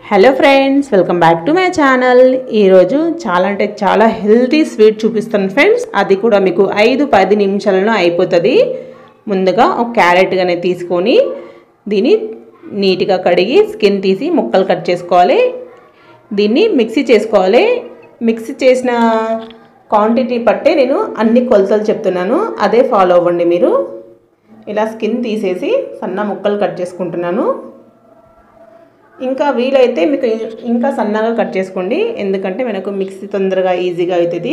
hello friends welcome back to my channel ఈరోజు చాలా అంటే చాలా హెల్తీ స్వీట్ చూపిస్తాను ఫ్రెండ్స్ అది కూడా మీకు ఐదు పది నిమిషాలలో అయిపోతుంది ముందుగా ఒక క్యారెట్ గానే తీసుకొని దీన్ని నీట్గా కడిగి స్కిన్ తీసి ముక్కలు కట్ చేసుకోవాలి దీన్ని మిక్సీ చేసుకోవాలి మిక్సీ చేసిన క్వాంటిటీ పట్టే నేను అన్ని కొలతలు చెప్తున్నాను అదే ఫాలో అవ్వండి మీరు ఇలా స్కిన్ తీసేసి సన్న ముక్కలు కట్ చేసుకుంటున్నాను ఇంకా వీలైతే మీకు ఇంకా సన్నగా కట్ చేసుకోండి ఎందుకంటే మనకు మిక్సీ తొందరగా ఈజీగా అవుతుంది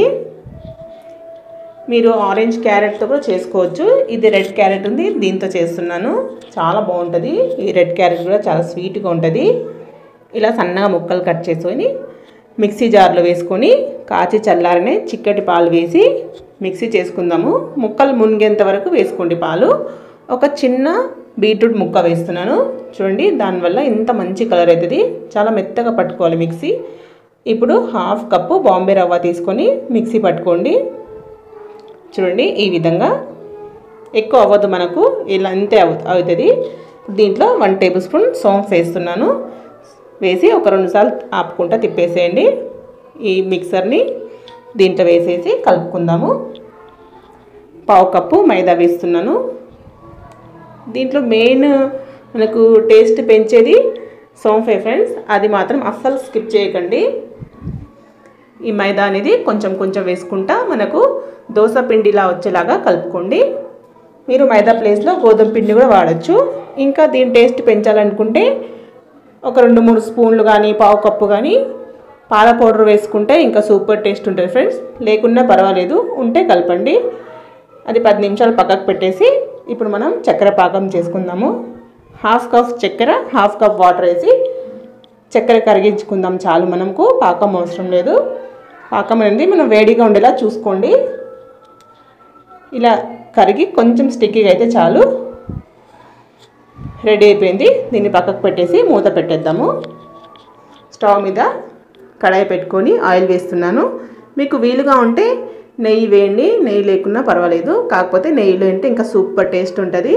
మీరు ఆరెంజ్ క్యారెట్తో కూడా చేసుకోవచ్చు ఇది రెడ్ క్యారెట్ ఉంది దీంతో చేస్తున్నాను చాలా బాగుంటుంది ఈ రెడ్ క్యారెట్ కూడా చాలా స్వీట్గా ఉంటుంది ఇలా సన్నగా ముక్కలు కట్ చేసుకొని మిక్సీ జార్లో వేసుకొని కాచి చల్లారనే చిక్కటి పాలు వేసి మిక్సీ చేసుకుందాము ముక్కలు మునిగేంత వరకు వేసుకోండి పాలు ఒక చిన్న బీట్రూట్ ముక్క వేస్తున్నాను చూడండి దానివల్ల ఇంత మంచి కలర్ అవుతుంది చాలా మెత్తగా పట్టుకోవాలి మిక్సీ ఇప్పుడు హాఫ్ కప్పు బాంబే రవ్వ తీసుకొని మిక్సీ పట్టుకోండి చూడండి ఈ విధంగా ఎక్కువ అవ్వదు మనకు ఇలా అంతే అవు అవుతుంది దీంట్లో వన్ టేబుల్ స్పూన్ సోంఫ్ వేస్తున్నాను వేసి ఒక రెండు సార్లు ఆపుకుంటా తిప్పేసేయండి ఈ మిక్సర్ని దీంట్లో వేసేసి కలుపుకుందాము పావు కప్పు మైదా వేస్తున్నాను దీంట్లో మెయిన్ మనకు టేస్ట్ పెంచేది సోంఫే ఫ్రెండ్స్ అది మాత్రం అస్సలు స్కిప్ చేయకండి ఈ మైదా అనేది కొంచెం కొంచెం వేసుకుంటా మనకు దోశ పిండిలా వచ్చేలాగా కలుపుకోండి మీరు మైదా ప్లేస్లో గోధుమ పిండి కూడా వాడచ్చు ఇంకా దీని టేస్ట్ పెంచాలనుకుంటే ఒక రెండు మూడు స్పూన్లు కానీ పావు కప్పు కానీ పాల పౌడర్ వేసుకుంటే ఇంకా సూపర్ టేస్ట్ ఉంటుంది ఫ్రెండ్స్ లేకున్నా పర్వాలేదు ఉంటే కలపండి అది పది నిమిషాలు పక్కకు పెట్టేసి ఇప్పుడు మనం చక్కెర పాకం చేసుకుందాము హాఫ్ కప్ చక్కెర హాఫ్ కప్ వాటర్ వేసి చక్కెర కరిగించుకుందాం చాలు మనకు పాకం అవసరం లేదు పాకం అనేది మనం వేడిగా ఉండేలా చూసుకోండి ఇలా కరిగి కొంచెం స్టిక్కీగా అయితే చాలు రెడీ అయిపోయింది దీన్ని పక్కకు పెట్టేసి మూత పెట్టేద్దాము స్టవ్ మీద కడాయి పెట్టుకొని ఆయిల్ వేస్తున్నాను మీకు వీలుగా ఉంటే నెయ్యి వేయండి నెయ్యి లేకున్నా పర్వాలేదు కాకపోతే నెయ్యిలో అంటే ఇంకా సూపర్ టేస్ట్ ఉంటుంది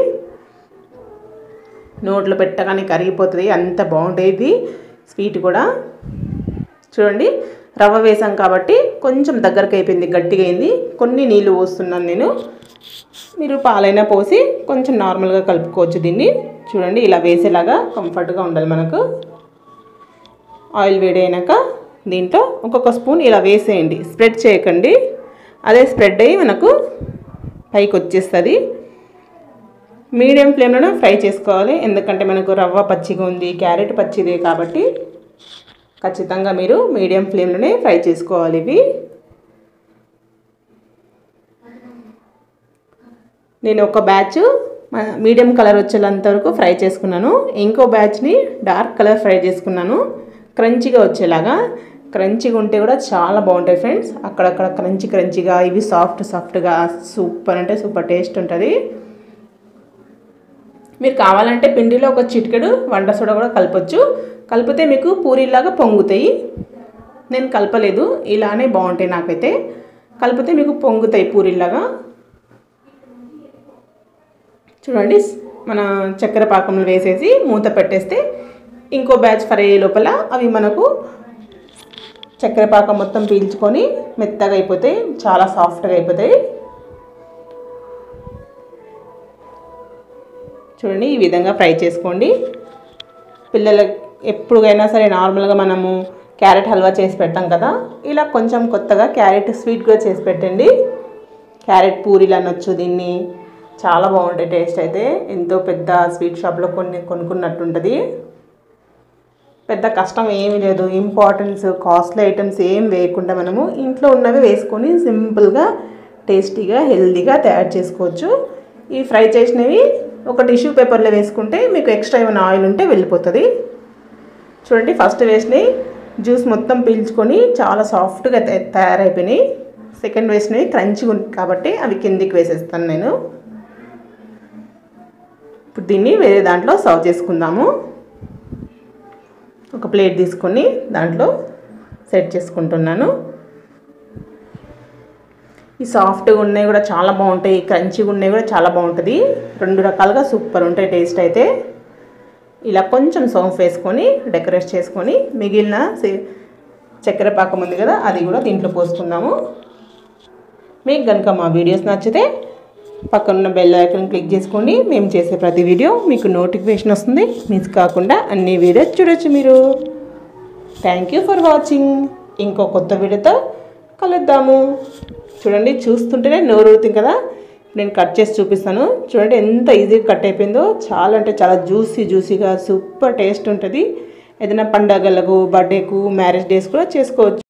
నోట్లో పెట్టగానే కరిగిపోతుంది అంత బాగుండేది స్వీట్ కూడా చూడండి రవ్వ వేసాం కాబట్టి కొంచెం దగ్గరకు అయిపోయింది గట్టిగా అయింది కొన్ని నీళ్ళు పోస్తున్నాను నేను మీరు పాలైనా పోసి కొంచెం నార్మల్గా కలుపుకోవచ్చు దీన్ని చూడండి ఇలా వేసేలాగా కంఫర్ట్గా ఉండాలి మనకు ఆయిల్ వేడి అయినాక దీంట్లో ఒక్కొక్క స్పూన్ ఇలా వేసేయండి స్ప్రెడ్ చేయకండి అదే స్ప్రెడ్ అయ్యి మనకు పైకి వచ్చేస్తుంది మీడియం ఫ్లేమ్లోనే ఫ్రై చేసుకోవాలి ఎందుకంటే మనకు రవ్వ పచ్చిగా ఉంది క్యారెట్ పచ్చిదే కాబట్టి ఖచ్చితంగా మీరు మీడియం ఫ్లేమ్లోనే ఫ్రై చేసుకోవాలి ఇవి నేను ఒక బ్యాచ్ మీడియం కలర్ వచ్చేంత వరకు ఫ్రై చేసుకున్నాను ఇంకో బ్యాచ్ని డార్క్ కలర్ ఫ్రై చేసుకున్నాను క్రంచిగా వచ్చేలాగా క్రంచిగా ఉంటే కూడా చాలా బాగుంటాయి ఫ్రెండ్స్ అక్కడక్కడ క్రంచి క్రంచిగా ఇవి సాఫ్ట్ సాఫ్ట్గా సూపర్ అంటే సూపర్ టేస్ట్ ఉంటుంది మీరు కావాలంటే పిండిలో ఒక చిటికెడు వంట సోడా కూడా కలపచ్చు కలిపితే మీకు పూరీలాగా పొంగుతాయి నేను కలపలేదు ఇలానే బాగుంటాయి నాకైతే కలిపితే మీకు పొంగుతాయి పూరీలాగా చూడండి మన చక్కెర పాకంలో వేసేసి మూత పెట్టేస్తే ఇంకో బ్యాచ్ ఫ్రై అయ్యే లోపల అవి మనకు చక్కెర పాకం మొత్తం పీల్చుకొని మెత్తగా అయిపోతాయి చాలా సాఫ్ట్గా అయిపోతాయి చూడండి ఈ విధంగా ఫ్రై చేసుకోండి పిల్లలకి ఎప్పుడైనా సరే నార్మల్గా మనము క్యారెట్ హల్వా చేసి పెడతాం కదా ఇలా కొంచెం కొత్తగా క్యారెట్ స్వీట్ కూడా చేసి పెట్టండి క్యారెట్ పూరీలు అనొచ్చు దీన్ని చాలా బాగుంటాయి టేస్ట్ అయితే ఎంతో పెద్ద స్వీట్ షాప్లో కొన్ని కొనుక్కున్నట్టు ఉంటుంది పెద్ద కష్టం ఏమీ లేదు ఇంపార్టెన్స్ కాస్ట్లీ ఐటమ్స్ ఏం వేయకుండా మనము ఇంట్లో ఉన్నవి వేసుకొని సింపుల్గా టేస్టీగా హెల్తీగా తయారు చేసుకోవచ్చు ఈ ఫ్రై చేసినవి ఒక టిష్యూ పేపర్లో వేసుకుంటే మీకు ఎక్స్ట్రా ఏమైనా ఆయిల్ ఉంటే వెళ్ళిపోతుంది చూడండి ఫస్ట్ వేసినవి జ్యూస్ మొత్తం పీల్చుకొని చాలా సాఫ్ట్గా తయారైపోయినాయి సెకండ్ వేసినవి క్రంచిగా ఉంది కాబట్టి అవి కిందికి వేసేస్తాను నేను ఇప్పుడు దీన్ని వేరే దాంట్లో సర్వ్ చేసుకుందాము ఒక ప్లేట్ తీసుకొని దాంట్లో సెట్ చేసుకుంటున్నాను ఈ సాఫ్ట్గా ఉన్నాయి కూడా చాలా బాగుంటాయి క్రంచిగా ఉన్నాయి కూడా చాలా బాగుంటుంది రెండు రకాలుగా సూపర్ ఉంటాయి టేస్ట్ అయితే ఇలా కొంచెం సోంఫ్ వేసుకొని డెకరేట్ చేసుకొని మిగిలిన సి- చక్కెర పాకం ఉంది కదా అది కూడా దీంట్లో పోసుకుందాము మీకు కనుక మా వీడియోస్ నచ్చితే పక్కనున్న బెల్ ఐకాన్ క్లిక్ చేసుకోండి మేము చేసే ప్రతి వీడియో మీకు నోటిఫికేషన్ వస్తుంది మిస్ కాకుండా అన్ని వీడియోస్ చూడొచ్చు మీరు థ్యాంక్ యూ ఫర్ వాచింగ్ ఇంకో కొత్త వీడియోతో కలుద్దాము చూడండి చూస్తుంటేనే నోరు ఊరుతుంది కదా నేను కట్ చేసి చూపిస్తాను చూడండి ఎంత ఈజీగా కట్ అయిపోయిందో చాలా అంటే చాలా జ్యూసీ జ్యూసీగా సూపర్ టేస్ట్ ఉంటుంది ఏదైనా పండగలకు బర్త్డేకు మ్యారేజ్ డేస్ కూడా చేసుకోవచ్చు